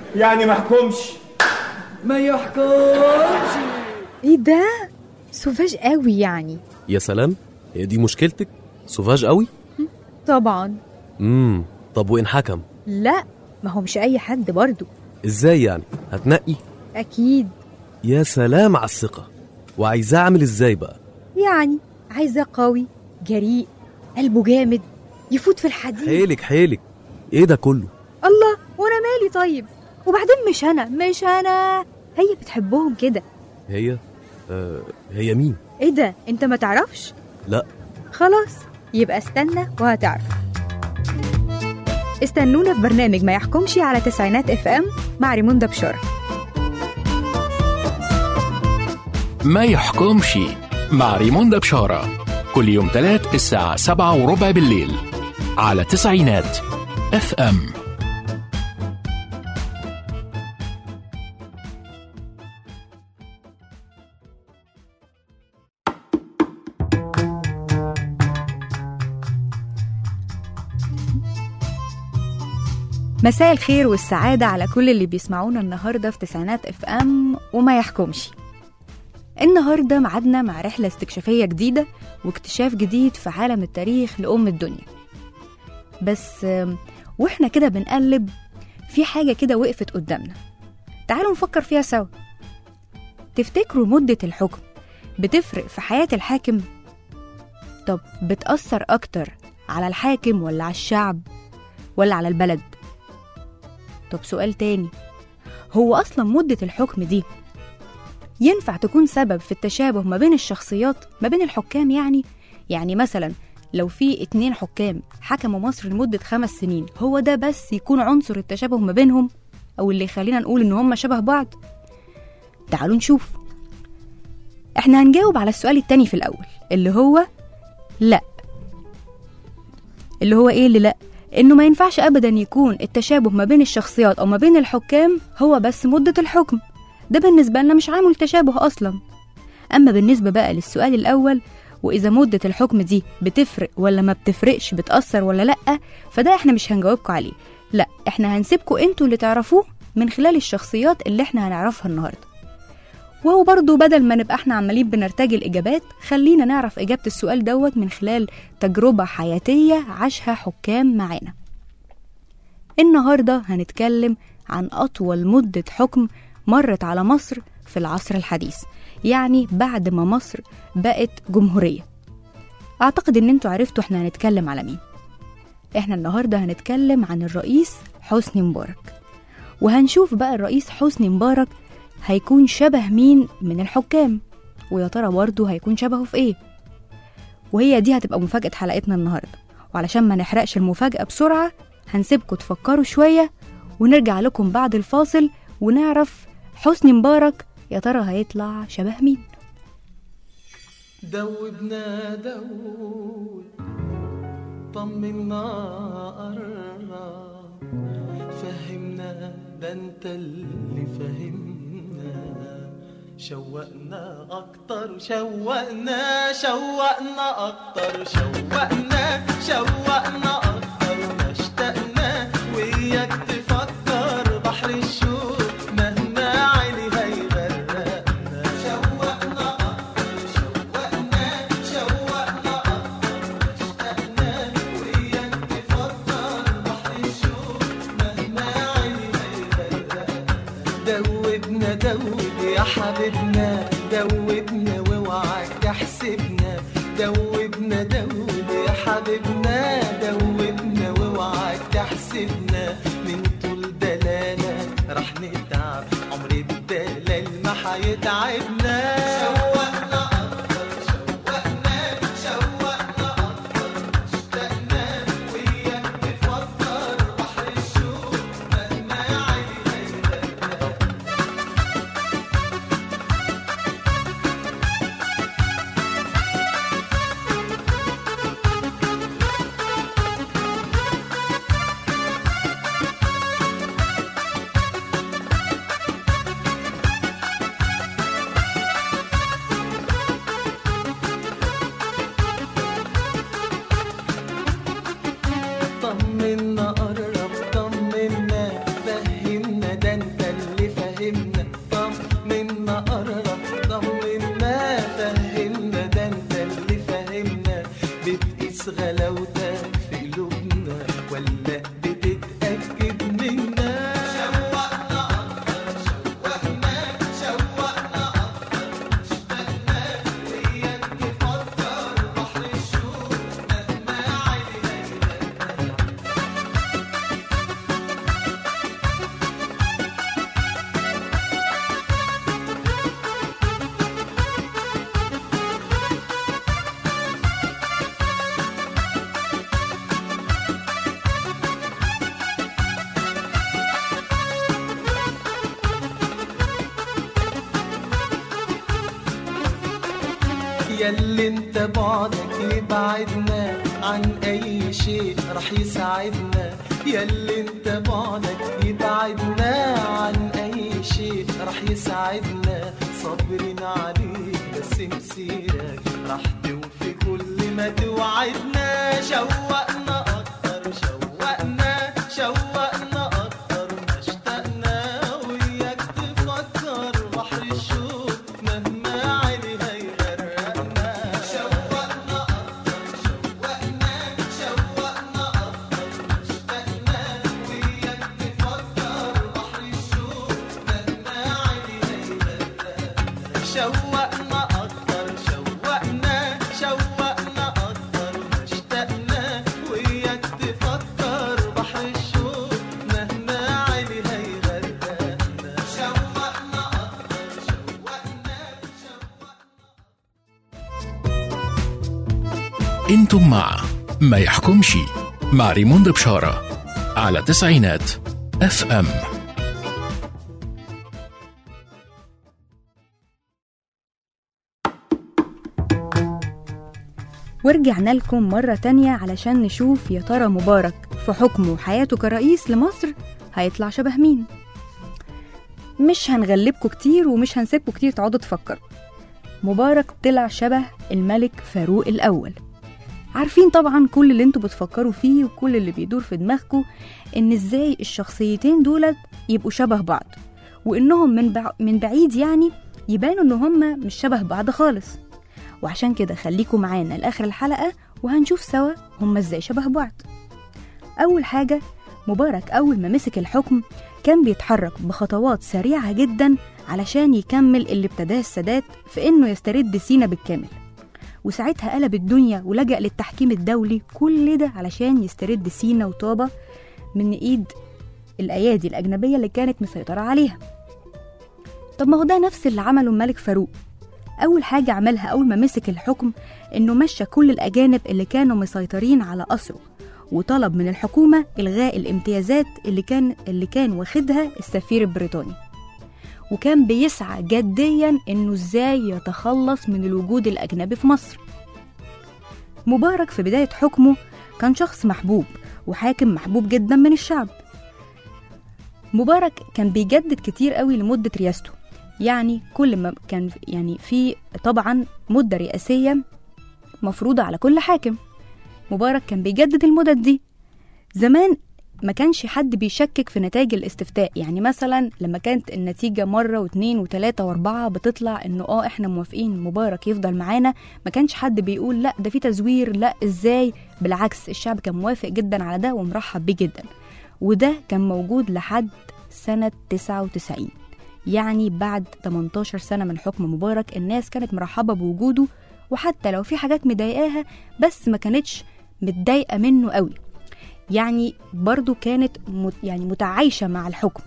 يعني محكومش ما يحكمش ايه ده سوفاج قوي يعني يا سلام هي دي مشكلتك سوفاج قوي طبعا امم طب وان حكم لا ما هو مش اي حد برضو ازاي يعني هتنقي اكيد يا سلام على الثقه وعايزاه اعمل ازاي بقى يعني عايزاه قوي جريء قلبه جامد يفوت في الحديد حيلك حيلك ايه ده كله الله وانا مالي طيب وبعدين مش انا مش انا هي بتحبهم كده هي آه هي مين ايه ده انت ما تعرفش لا خلاص يبقى استنى وهتعرف استنونا في برنامج ما يحكمش على تسعينات اف ام مع ريموندا بشارة ما يحكمش مع ريموندا بشارة كل يوم تلات الساعة سبعة وربع بالليل على تسعينات اف ام مساء الخير والسعادة على كل اللي بيسمعونا النهاردة في تسعينات اف ام وما يحكمش النهاردة معادنا مع رحلة استكشافية جديدة واكتشاف جديد في عالم التاريخ لأم الدنيا بس آم، واحنا كده بنقلب في حاجة كده وقفت قدامنا تعالوا نفكر فيها سوا تفتكروا مدة الحكم بتفرق في حياة الحاكم؟ طب بتأثر أكتر على الحاكم ولا على الشعب ولا على البلد؟ طب سؤال تاني هو أصلا مدة الحكم دي ينفع تكون سبب في التشابه ما بين الشخصيات ما بين الحكام يعني يعني مثلا لو في اتنين حكام حكموا مصر لمدة خمس سنين هو ده بس يكون عنصر التشابه ما بينهم أو اللي يخلينا نقول إن هما شبه بعض تعالوا نشوف احنا هنجاوب على السؤال التاني في الأول اللي هو لأ اللي هو ايه اللي لأ انه ما ينفعش ابدا يكون التشابه ما بين الشخصيات او ما بين الحكام هو بس مدة الحكم ده بالنسبة لنا مش عامل تشابه اصلا اما بالنسبة بقى للسؤال الاول واذا مدة الحكم دي بتفرق ولا ما بتفرقش بتأثر ولا لأ فده احنا مش هنجاوبكم عليه لا احنا هنسيبكم انتوا اللي تعرفوه من خلال الشخصيات اللي احنا هنعرفها النهارده وهو برضه بدل ما نبقى احنا عمالين بنرتجل اجابات خلينا نعرف اجابة السؤال دوت من خلال تجربة حياتية عاشها حكام معانا النهاردة هنتكلم عن أطول مدة حكم مرت على مصر في العصر الحديث يعني بعد ما مصر بقت جمهورية أعتقد إن انتوا عرفتوا احنا هنتكلم على مين احنا النهاردة هنتكلم عن الرئيس حسني مبارك وهنشوف بقى الرئيس حسني مبارك هيكون شبه مين من الحكام ويا ترى برضه هيكون شبهه في ايه وهي دي هتبقى مفاجأة حلقتنا النهاردة وعلشان ما نحرقش المفاجأة بسرعة هنسيبكم تفكروا شوية ونرجع لكم بعد الفاصل ونعرف حسني مبارك يا ترى هيطلع شبه مين دوبنا دوب طمنا قرب فهمنا ده انت اللي فهمنا شوقنا اكتر شوقنا شوقنا اكتر شوقنا شوقنا اكتر ما اشتقنا وياك تفكر بحر الشوق مهما عالي هيغرقنا شوقنا اكتر شوقنا شوقنا اكتر اشتقنا وياك تفكر بحر الشوق مهما عالي هيغرقنا دوبنا دوب يا حبيبنا دوبنا واوعى تحسبنا دوبنا دوب يا حبيبنا دوبنا واوعى تحسبنا من طول دلالة رح نتعب عمر الدلال ما حيتعبنا شوقنا أكتر شوقنا شوقنا أكتر اشتقنا وياك تفكر بحر الشوق مهما عالي هيغرقنا فهمنا طمنا قرب طمنا فهمنا ده انت اللي فهمنا بتقيس غلاوتك في قلوبنا ولا بتتأكد منا شوقنا أكتر شوقنا شوقنا أكتر اشتقنا وياك تفكر بحر الشوق مهما علينا ياللي انت بعدك يبعدنا عن اي شيء رح يساعدنا ياللي انت بعدك يبعدنا عن اي شيء رح يساعدنا صابرين عليك بس مسيرك رح توفي كل ما توعدنا شوقنا اكتر شوقنا شوقنا اكتر ما اشتقنا وياك تفكر بحر الشوق مهما عليها يغرقنا شوقنا اكتر شوقنا شوقنا اكتر ما اشتقنا وياك تفكر بحر الشوق مهما عليها يغرقنا شوقنا اكتر شوقنا شوقنا اكتر ما اشتقنا وياك تفكر بحر الشوق مهما عليها يغرقنا شوقنا اكتر شوقنا شوقنا انتم مع ما يحكمش مع ريموند بشارة على تسعينات اف ام ورجعنا لكم مرة تانية علشان نشوف يا ترى مبارك في حكمه وحياته كرئيس لمصر هيطلع شبه مين مش هنغلبكم كتير ومش هنسيبكم كتير تقعدوا تفكروا مبارك طلع شبه الملك فاروق الأول عارفين طبعا كل اللي انتوا بتفكروا فيه وكل اللي بيدور في دماغكم ان ازاي الشخصيتين دولت يبقوا شبه بعض وانهم من, بع... من بعيد يعني يبانوا ان هما مش شبه بعض خالص وعشان كده خليكم معانا لاخر الحلقه وهنشوف سوا هما ازاي شبه بعض اول حاجه مبارك اول ما مسك الحكم كان بيتحرك بخطوات سريعه جدا علشان يكمل اللي ابتداه السادات في انه يسترد سينا بالكامل وساعتها قلب الدنيا ولجأ للتحكيم الدولي كل ده علشان يسترد سينا وطابة من ايد الايادي الاجنبيه اللي كانت مسيطره عليها طب ما هو ده نفس اللي عمله الملك فاروق أول حاجة عملها أول ما مسك الحكم إنه مشى كل الأجانب اللي كانوا مسيطرين على قصره وطلب من الحكومة إلغاء الامتيازات اللي كان اللي كان واخدها السفير البريطاني وكان بيسعى جديا إنه إزاي يتخلص من الوجود الأجنبي في مصر مبارك في بداية حكمه كان شخص محبوب وحاكم محبوب جدا من الشعب مبارك كان بيجدد كتير قوي لمدة رئاسته يعني كل ما كان يعني في طبعا مدة رئاسية مفروضة على كل حاكم مبارك كان بيجدد المدد دي زمان ما كانش حد بيشكك في نتائج الاستفتاء يعني مثلا لما كانت النتيجة مرة واتنين وتلاتة واربعة بتطلع انه اه احنا موافقين مبارك يفضل معانا ما كانش حد بيقول لا ده في تزوير لا ازاي بالعكس الشعب كان موافق جدا على ده ومرحب بيه جدا وده كان موجود لحد سنة 99 يعني بعد 18 سنة من حكم مبارك الناس كانت مرحبة بوجوده وحتى لو في حاجات مضايقاها بس ما كانتش متضايقة منه قوي يعني برضو كانت مت يعني متعايشة مع الحكم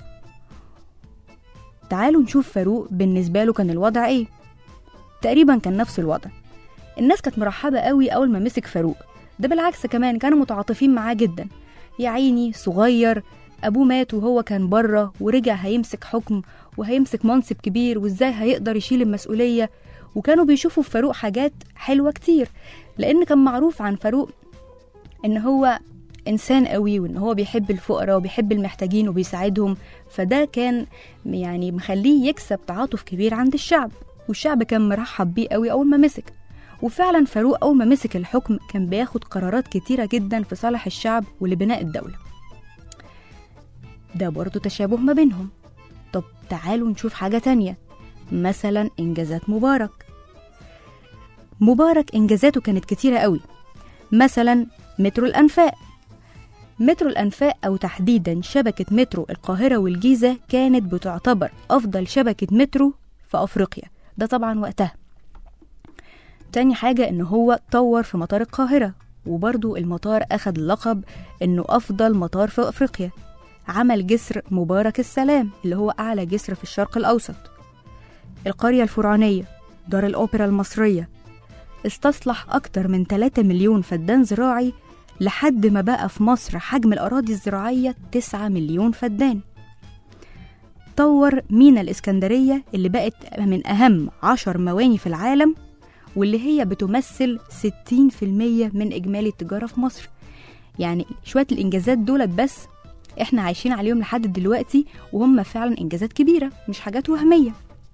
تعالوا نشوف فاروق بالنسبة له كان الوضع ايه تقريبا كان نفس الوضع الناس كانت مرحبة قوي أول ما مسك فاروق ده بالعكس كمان كانوا متعاطفين معاه جدا يا عيني صغير أبوه مات وهو كان بره ورجع هيمسك حكم وهيمسك منصب كبير وإزاي هيقدر يشيل المسؤولية وكانوا بيشوفوا في فاروق حاجات حلوة كتير لأن كان معروف عن فاروق إن هو إنسان قوي وإن هو بيحب الفقراء وبيحب المحتاجين وبيساعدهم فده كان يعني مخليه يكسب تعاطف كبير عند الشعب والشعب كان مرحب بيه قوي أول ما مسك وفعلا فاروق أول ما مسك الحكم كان بياخد قرارات كتيرة جدا في صالح الشعب ولبناء الدولة ده برضه تشابه ما بينهم طب تعالوا نشوف حاجة تانية مثلا إنجازات مبارك مبارك إنجازاته كانت كتيرة قوي مثلا مترو الأنفاق مترو الأنفاق أو تحديدا شبكة مترو القاهرة والجيزة كانت بتعتبر أفضل شبكة مترو في أفريقيا ده طبعا وقتها تاني حاجة إن هو طور في مطار القاهرة وبرضو المطار أخد لقب إنه أفضل مطار في أفريقيا عمل جسر مبارك السلام اللي هو أعلى جسر في الشرق الأوسط القرية الفرعونية دار الأوبرا المصرية استصلح أكتر من 3 مليون فدان زراعي لحد ما بقى في مصر حجم الأراضي الزراعية 9 مليون فدان طور مينا الإسكندرية اللي بقت من أهم عشر مواني في العالم واللي هي بتمثل 60% من إجمالي التجارة في مصر يعني شوية الإنجازات دولت بس إحنا عايشين عليهم لحد دلوقتي وهم فعلا إنجازات كبيرة مش حاجات وهمية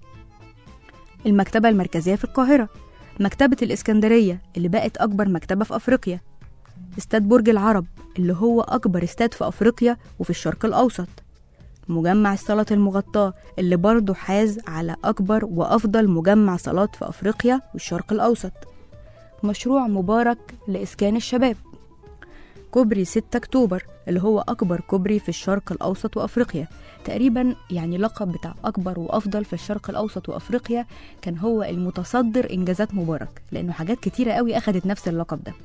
المكتبة المركزية في القاهرة مكتبة الإسكندرية اللي بقت أكبر مكتبة في أفريقيا استاد برج العرب اللي هو أكبر استاد في أفريقيا وفي الشرق الأوسط مجمع الصالات المغطاة اللي برضه حاز على أكبر وأفضل مجمع صالات في أفريقيا والشرق الأوسط مشروع مبارك لإسكان الشباب كوبري 6 أكتوبر اللي هو أكبر كوبري في الشرق الأوسط وأفريقيا تقريبا يعني لقب بتاع أكبر وأفضل في الشرق الأوسط وأفريقيا كان هو المتصدر إنجازات مبارك لأنه حاجات كتيرة قوي أخدت نفس اللقب ده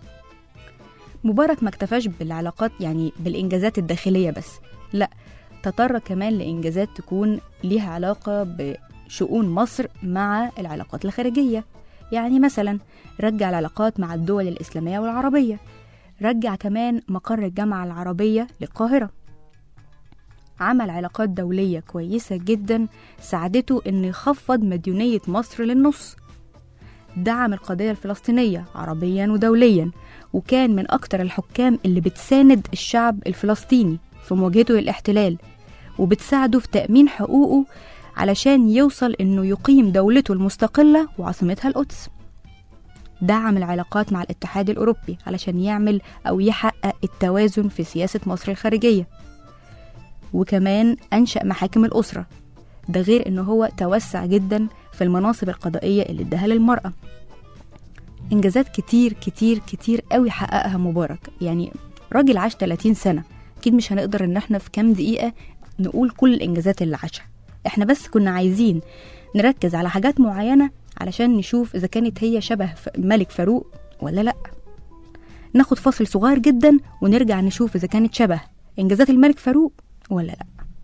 مبارك ما اكتفاش بالعلاقات يعني بالإنجازات الداخلية بس لا تطرق كمان لإنجازات تكون ليها علاقة بشؤون مصر مع العلاقات الخارجية يعني مثلا رجع العلاقات مع الدول الإسلامية والعربية رجع كمان مقر الجامعة العربية للقاهرة عمل علاقات دولية كويسة جدا ساعدته إنه يخفض مديونية مصر للنص دعم القضية الفلسطينية عربيا ودوليا وكان من أكتر الحكام اللي بتساند الشعب الفلسطيني في مواجهته للاحتلال وبتساعده في تأمين حقوقه علشان يوصل إنه يقيم دولته المستقلة وعاصمتها القدس دعم العلاقات مع الاتحاد الأوروبي علشان يعمل أو يحقق التوازن في سياسة مصر الخارجية وكمان أنشأ محاكم الأسرة ده غير إنه هو توسع جدا في المناصب القضائية اللي اداها للمرأة إنجازات كتير كتير كتير قوي حققها مبارك يعني راجل عاش 30 سنة أكيد مش هنقدر إن احنا في كام دقيقة نقول كل الإنجازات اللي عاشها احنا بس كنا عايزين نركز على حاجات معينة علشان نشوف إذا كانت هي شبه الملك فاروق ولا لأ ناخد فاصل صغير جدا ونرجع نشوف إذا كانت شبه إنجازات الملك فاروق ولا لأ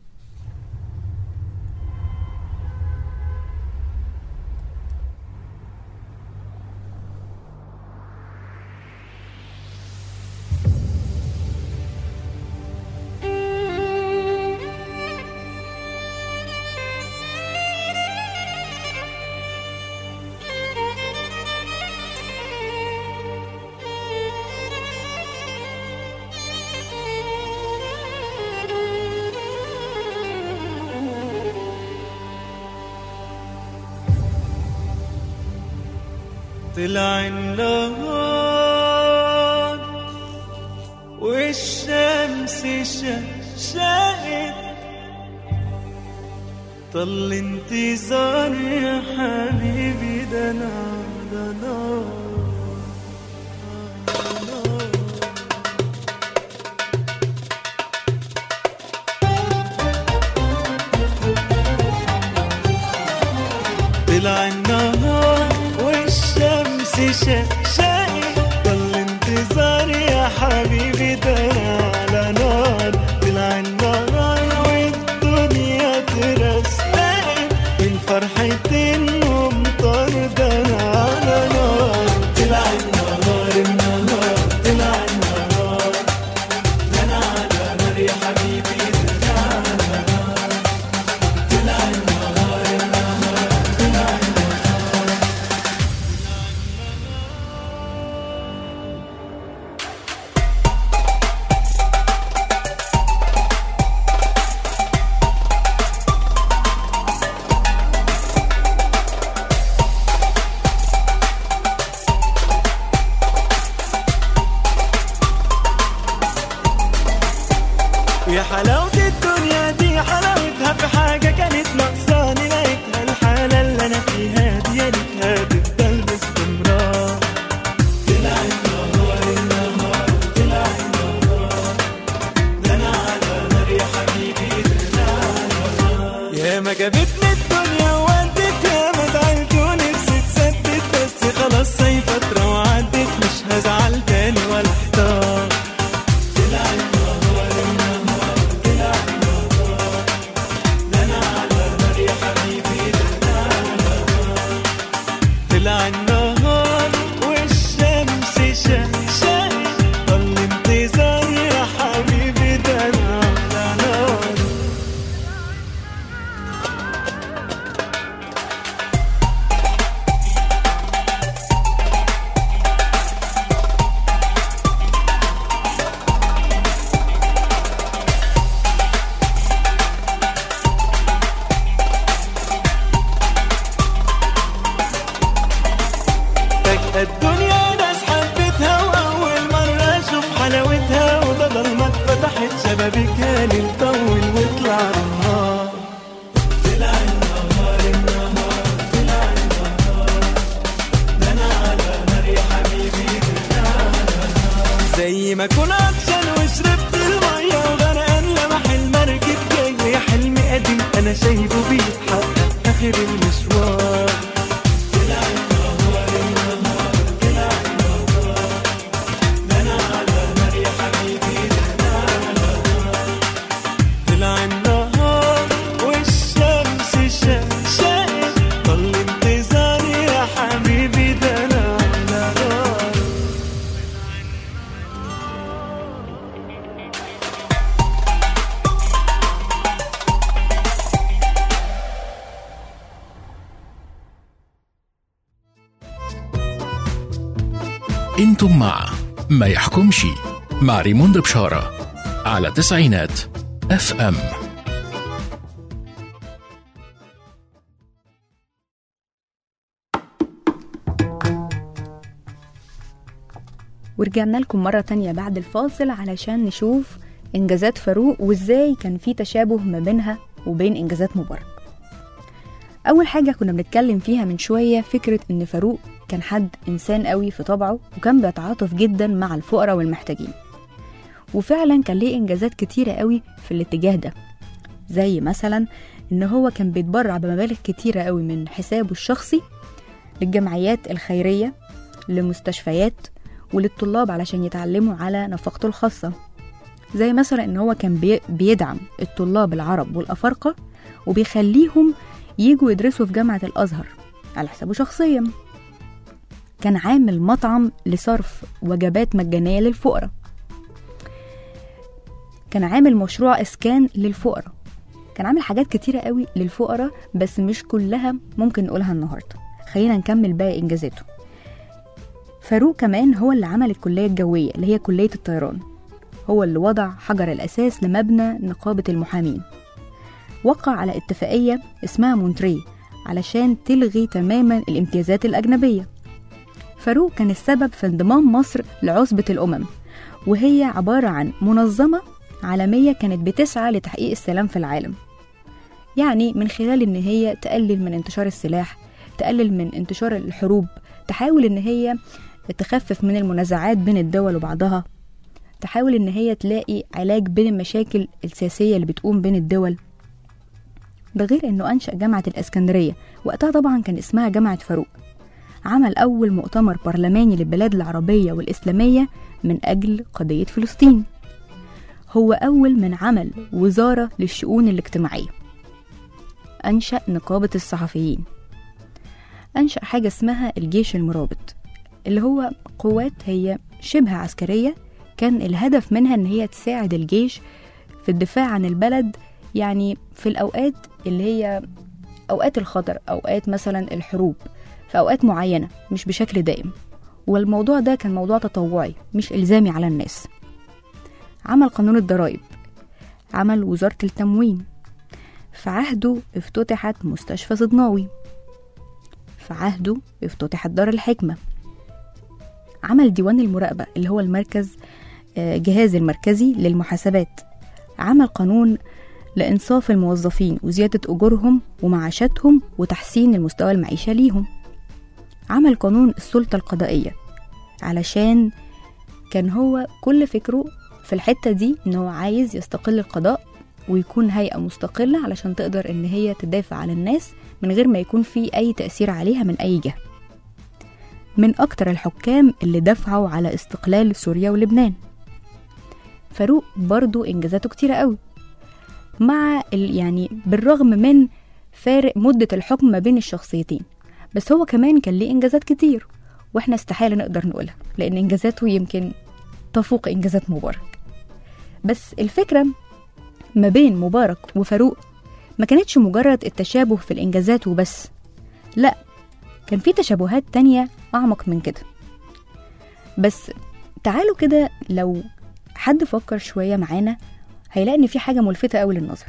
طلع النهار والشمس شقشقت طل انتظار يا حبيبي ده انا ده نار نار. طلع النهار والشمس شقشقت ضل انتظار يا حبيبي ده أنا على نار طلع النهار والدنيا ترستقت من فرحة الممطر ده أنا على نار طلع النهار النهار طلع النهار ده أنا على نار يا حبيبي ده أنا على نار طلع النهار النهار طلع النهار ما جابتني الدنيا وودت يا ما زعلت ونفسي تسدد بس خلاص هي فترة وعدت مش هزعل تاني ولا احتار طلع النهار النهار طلع النهار ده انا على نار يا حبيبي ده انا على نار طلع النهار والشمس شقشقت ضل انتظار يا حبيبي ده انا على نار فجأة الدنيا ناس حبتها وأول مرة أشوف حلاوتها وده ضلمة اتفتحت شبابيكها للطول واطلع النهار طلع النهار النهار طلع النهار ده أنا على نار يا حبيبي ده أنا على نار زي ما أكون عطشان وشربت المية وغرقان لمح المركب جاي حلم قديم أنا شايفه بيتحقق آخر المشوار طلع النهار النهار طلع النهار ده أنا على نار يا حبيبي ده أنا على نار طلع النهار والشمس شقشقت ضل انتظاري يا حبيبي ده أنا على نار انتم مع ما يحكمش مع ريموند بشارة على تسعينات اف ام ورجعنا لكم مرة تانية بعد الفاصل علشان نشوف إنجازات فاروق وإزاي كان في تشابه ما بينها وبين إنجازات مبارك أول حاجة كنا بنتكلم فيها من شوية فكرة إن فاروق كان حد إنسان قوي في طبعه وكان بيتعاطف جدا مع الفقراء والمحتاجين وفعلا كان ليه إنجازات كتيرة قوي في الاتجاه ده زي مثلا إن هو كان بيتبرع بمبالغ كتيرة قوي من حسابه الشخصي للجمعيات الخيرية لمستشفيات وللطلاب علشان يتعلموا على نفقته الخاصة زي مثلا ان هو كان بي- بيدعم الطلاب العرب والافارقه وبيخليهم يجوا يدرسوا في جامعه الازهر على حسابه شخصيا كان عامل مطعم لصرف وجبات مجانيه للفقراء كان عامل مشروع اسكان للفقراء كان عامل حاجات كتيره قوي للفقراء بس مش كلها ممكن نقولها النهارده خلينا نكمل باقي انجازاته فاروق كمان هو اللي عمل الكليه الجويه اللي هي كليه الطيران هو اللي وضع حجر الأساس لمبنى نقابة المحامين وقع على اتفاقية اسمها مونتري علشان تلغي تماما الامتيازات الأجنبية فاروق كان السبب في انضمام مصر لعصبة الأمم وهي عبارة عن منظمة عالمية كانت بتسعى لتحقيق السلام في العالم يعني من خلال ان هي تقلل من انتشار السلاح تقلل من انتشار الحروب تحاول ان هي تخفف من المنازعات بين الدول وبعضها تحاول ان هي تلاقي علاج بين المشاكل السياسية اللي بتقوم بين الدول ده غير انه انشأ جامعة الاسكندرية وقتها طبعا كان اسمها جامعة فاروق عمل اول مؤتمر برلماني للبلاد العربية والاسلامية من اجل قضية فلسطين هو اول من عمل وزارة للشؤون الاجتماعية انشأ نقابة الصحفيين انشأ حاجة اسمها الجيش المرابط اللي هو قوات هي شبه عسكرية كان الهدف منها ان هي تساعد الجيش في الدفاع عن البلد يعني في الاوقات اللي هي اوقات الخطر اوقات مثلا الحروب في اوقات معينه مش بشكل دائم والموضوع ده كان موضوع تطوعي مش الزامي على الناس عمل قانون الضرائب عمل وزاره التموين في عهده افتتحت مستشفى صدناوي في عهده افتتحت دار الحكمه عمل ديوان المراقبه اللي هو المركز جهاز المركزي للمحاسبات عمل قانون لإنصاف الموظفين وزيادة أجورهم ومعاشاتهم وتحسين المستوى المعيشة ليهم عمل قانون السلطة القضائية علشان كان هو كل فكره في الحتة دي إن هو عايز يستقل القضاء ويكون هيئة مستقلة علشان تقدر إن هي تدافع عن الناس من غير ما يكون في أي تأثير عليها من أي جهة من أكتر الحكام اللي دفعوا على استقلال سوريا ولبنان فاروق برضو إنجازاته كتيرة قوي مع ال يعني بالرغم من فارق مدة الحكم ما بين الشخصيتين بس هو كمان كان ليه إنجازات كتير وإحنا استحالة نقدر نقولها لأن إنجازاته يمكن تفوق إنجازات مبارك بس الفكرة ما بين مبارك وفاروق ما كانتش مجرد التشابه في الإنجازات وبس لا كان في تشابهات تانية أعمق من كده بس تعالوا كده لو حد فكر شوية معانا هيلاقي إن في حاجة ملفتة أوي للنظر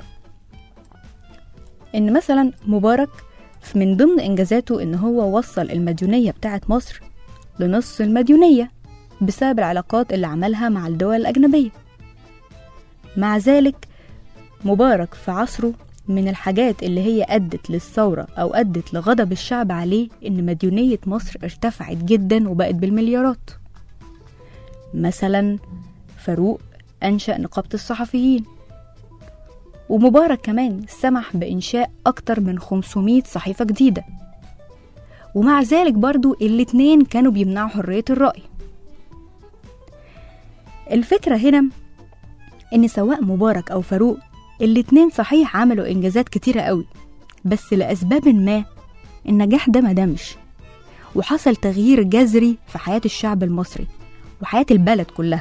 إن مثلا مبارك من ضمن إنجازاته إن هو وصل المديونية بتاعة مصر لنص المديونية بسبب العلاقات اللي عملها مع الدول الأجنبية مع ذلك مبارك في عصره من الحاجات اللي هي أدت للثورة أو أدت لغضب الشعب عليه إن مديونية مصر ارتفعت جدا وبقت بالمليارات مثلا فاروق أنشأ نقابة الصحفيين ومبارك كمان سمح بإنشاء أكتر من 500 صحيفة جديدة ومع ذلك برضو الاتنين كانوا بيمنعوا حرية الرأي الفكرة هنا إن سواء مبارك أو فاروق الاتنين صحيح عملوا إنجازات كتيرة قوي بس لأسباب ما النجاح ده مدامش وحصل تغيير جذري في حياة الشعب المصري وحياة البلد كلها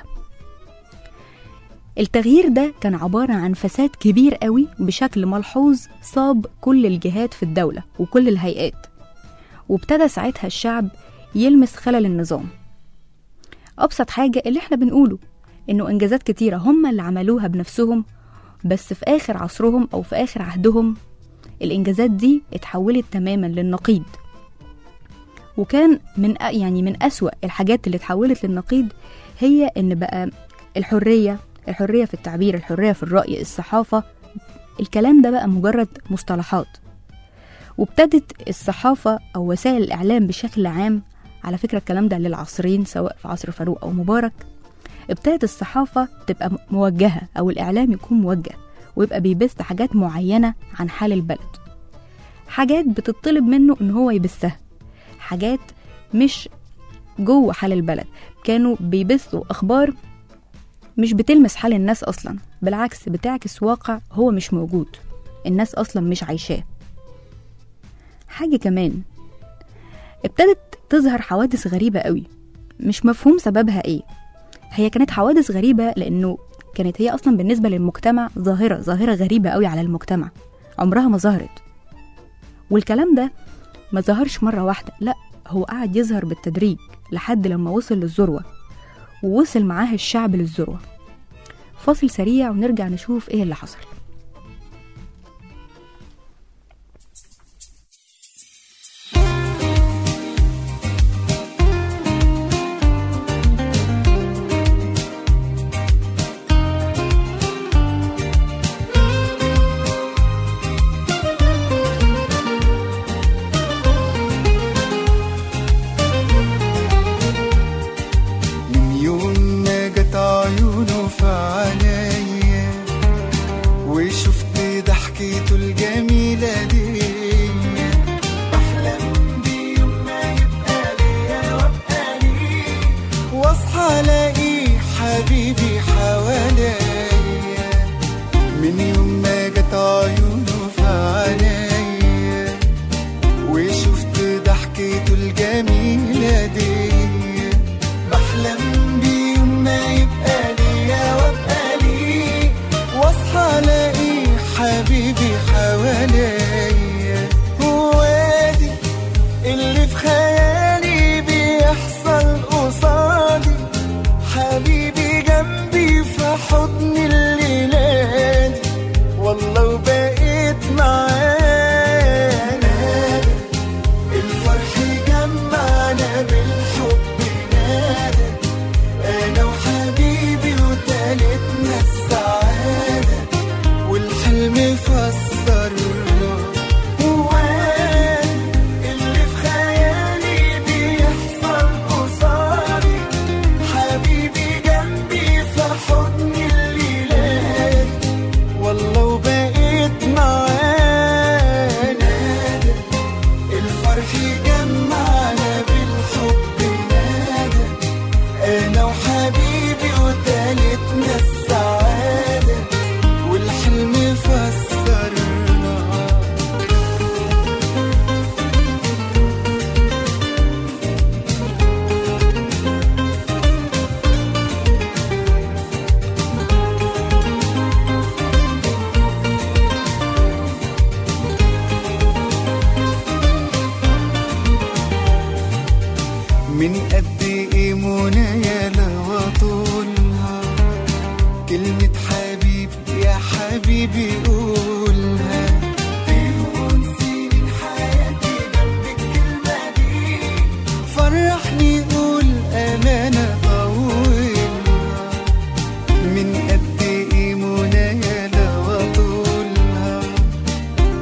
التغيير ده كان عبارة عن فساد كبير قوي بشكل ملحوظ صاب كل الجهات في الدولة وكل الهيئات وابتدى ساعتها الشعب يلمس خلل النظام أبسط حاجة اللي احنا بنقوله إنه إنجازات كتيرة هم اللي عملوها بنفسهم بس في آخر عصرهم أو في آخر عهدهم الإنجازات دي اتحولت تماما للنقيض وكان من أ- يعني من أسوأ الحاجات اللي اتحولت للنقيض هي إن بقى الحرية الحرية في التعبير الحرية في الرأي الصحافة الكلام ده بقى مجرد مصطلحات وابتدت الصحافة أو وسائل الإعلام بشكل عام على فكرة الكلام ده للعصرين سواء في عصر فاروق أو مبارك ابتدت الصحافة تبقى م- موجهة أو الإعلام يكون موجه ويبقى بيبث حاجات معينة عن حال البلد حاجات بتطلب منه إن هو يبثها حاجات مش جوه حال البلد كانوا بيبثوا أخبار مش بتلمس حال الناس أصلا بالعكس بتعكس واقع هو مش موجود الناس أصلا مش عايشاه حاجة كمان ابتدت تظهر حوادث غريبة قوي مش مفهوم سببها ايه هي كانت حوادث غريبة لأنه كانت هي أصلا بالنسبة للمجتمع ظاهرة ظاهرة غريبة قوي على المجتمع عمرها ما ظهرت والكلام ده ما ظهرش مرة واحدة لا هو قعد يظهر بالتدريج لحد لما وصل للذروة ووصل معاه الشعب للذروة فاصل سريع ونرجع نشوف ايه اللي حصل من يوم ما جت عيونه في عينيا وشفت ضحكته الجميلة دي بحلم بيوم ما يبقى ليا وابقى ليه واصحى الاقي حبيبي حواليا من يوم ما جت عيونه في عينيا وشفت ضحكته الجميلة دي بحلم بيوم ما يبقى ليا وابقى ليه واصحى الاقي حبيبي حواليا وادي اللي في خيالي بيحصل قصادي حبيبي جنبي في حضن الليلة دي والله وبقيت معانا الفرح جمعنا بالحب نادى انا وحبيبي وتالتنا السعادة والحلم فسرنا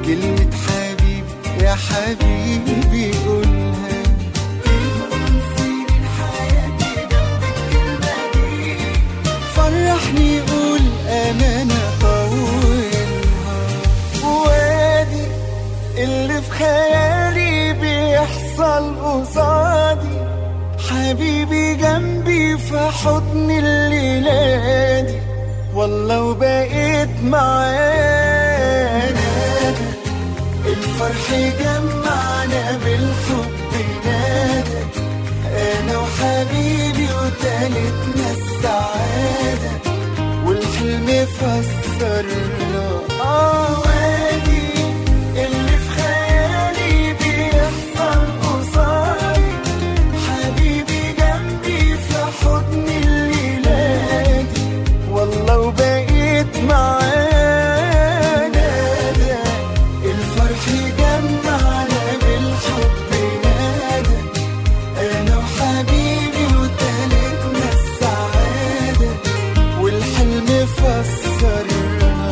كلمة حبيبي يا حبيبي قولها فرحني قول أمانة طولها وادي اللي في خيالي بيحصل قصادي حبيبي جنبي في حضن الليلة دي والله وبقيت معانا الفرح جمعنا بالحب نادى انا وحبيبي وتالتنا السعادة والحلم فسرنا اه وادي اللي في خيالي بيحصل قصادي حبيبي جنبي في حضن الليلة دي والله وبقيت معانا الفرح جمعنا بالحب نادى انا وحبيبي وتالتنا السعادة والحلم فسرنا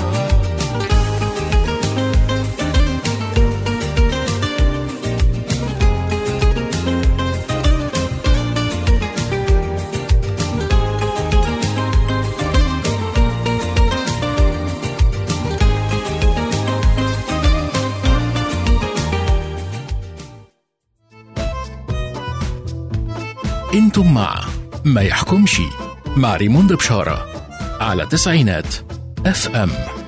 انتم مع ما يحكمش مع ريموند بشارة على تسعينات اف ام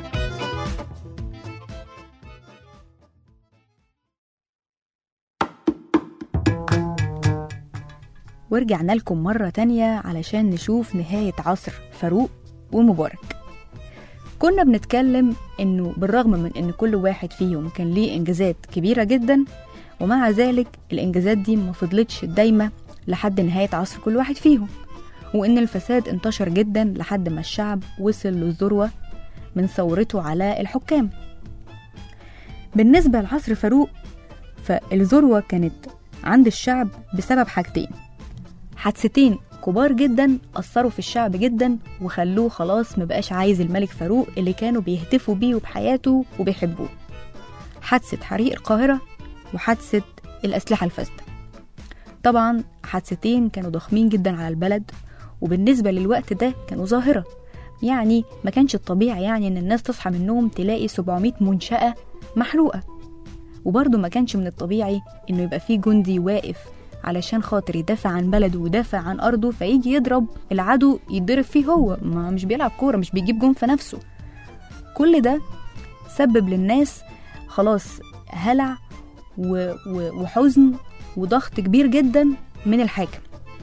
ورجعنا لكم مرة تانية علشان نشوف نهاية عصر فاروق ومبارك كنا بنتكلم انه بالرغم من ان كل واحد فيهم كان ليه انجازات كبيرة جدا ومع ذلك الانجازات دي ما فضلتش دايمة لحد نهاية عصر كل واحد فيهم وان الفساد انتشر جدا لحد ما الشعب وصل للذروة من ثورته على الحكام بالنسبة لعصر فاروق فالذروة كانت عند الشعب بسبب حاجتين حادثتين كبار جدا أثروا في الشعب جدا وخلوه خلاص مبقاش عايز الملك فاروق اللي كانوا بيهتفوا بيه وبحياته وبيحبوه حادثة حريق القاهرة وحادثة الأسلحة الفاسدة طبعا حادثتين كانوا ضخمين جدا على البلد وبالنسبة للوقت ده كانوا ظاهرة يعني ما كانش الطبيعي يعني ان الناس تصحى من النوم تلاقي 700 منشأة محروقة وبرضه ما كانش من الطبيعي انه يبقى فيه جندي واقف علشان خاطر يدافع عن بلده ويدافع عن ارضه فيجي يضرب العدو يتضرب فيه هو ما مش بيلعب كوره مش بيجيب جون في نفسه كل ده سبب للناس خلاص هلع و... و... وحزن وضغط كبير جدا من الحاكم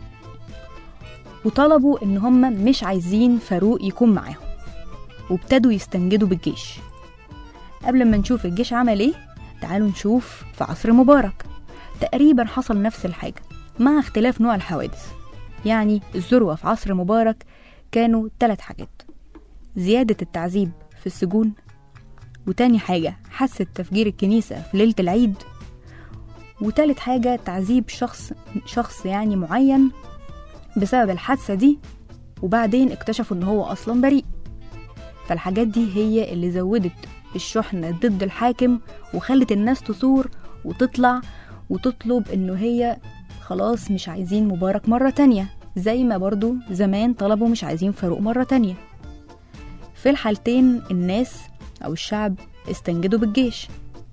وطلبوا ان هم مش عايزين فاروق يكون معاهم وابتدوا يستنجدوا بالجيش قبل ما نشوف الجيش عمل ايه تعالوا نشوف في عصر مبارك تقريبا حصل نفس الحاجة مع اختلاف نوع الحوادث يعني الذروة في عصر مبارك كانوا ثلاث حاجات زيادة التعذيب في السجون وتاني حاجة حادثة تفجير الكنيسة في ليلة العيد وتالت حاجة تعذيب شخص شخص يعني معين بسبب الحادثة دي وبعدين اكتشفوا ان هو اصلا بريء فالحاجات دي هي اللي زودت الشحنة ضد الحاكم وخلت الناس تثور وتطلع وتطلب انه هي خلاص مش عايزين مبارك مرة تانية زي ما برضو زمان طلبوا مش عايزين فاروق مرة تانية في الحالتين الناس او الشعب استنجدوا بالجيش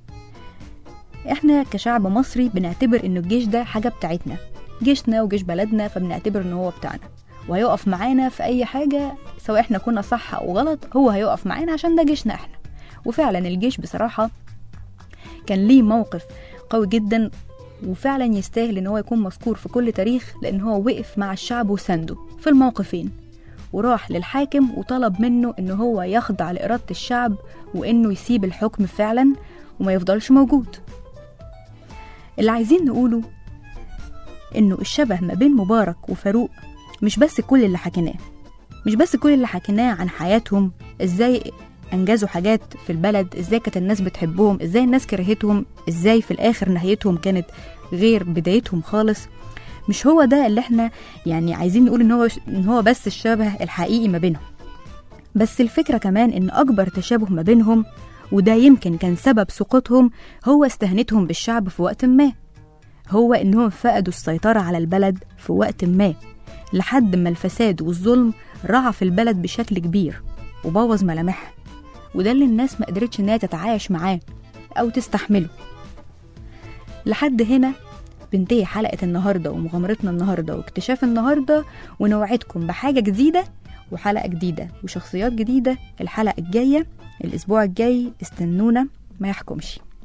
احنا كشعب مصري بنعتبر ان الجيش ده حاجة بتاعتنا جيشنا وجيش بلدنا فبنعتبر ان هو بتاعنا وهيقف معانا في اي حاجة سواء احنا كنا صح او غلط هو هيقف معانا عشان ده جيشنا احنا وفعلا الجيش بصراحة كان ليه موقف قوي جدا وفعلا يستاهل ان هو يكون مذكور في كل تاريخ لان هو وقف مع الشعب وسنده في الموقفين وراح للحاكم وطلب منه ان هو يخضع لإرادة الشعب وانه يسيب الحكم فعلا وما يفضلش موجود اللي عايزين نقوله انه الشبه ما بين مبارك وفاروق مش بس كل اللي حكيناه مش بس كل اللي حكيناه عن حياتهم ازاي انجزوا حاجات في البلد ازاي كانت الناس بتحبهم ازاي الناس كرهتهم ازاي في الاخر نهايتهم كانت غير بدايتهم خالص مش هو ده اللي احنا يعني عايزين نقول ان هو ان هو بس الشبه الحقيقي ما بينهم بس الفكرة كمان ان اكبر تشابه ما بينهم وده يمكن كان سبب سقوطهم هو استهانتهم بالشعب في وقت ما هو إنهم فقدوا السيطرة على البلد في وقت ما لحد ما الفساد والظلم رعى في البلد بشكل كبير وبوظ ملامحها وده اللي الناس ما قدرتش إنها تتعايش معاه أو تستحمله لحد هنا بنتهي حلقة النهاردة ومغامرتنا النهاردة واكتشاف النهاردة ونوعدكم بحاجة جديدة وحلقة جديدة وشخصيات جديدة الحلقة الجاية الأسبوع الجاي استنونا ما يحكمش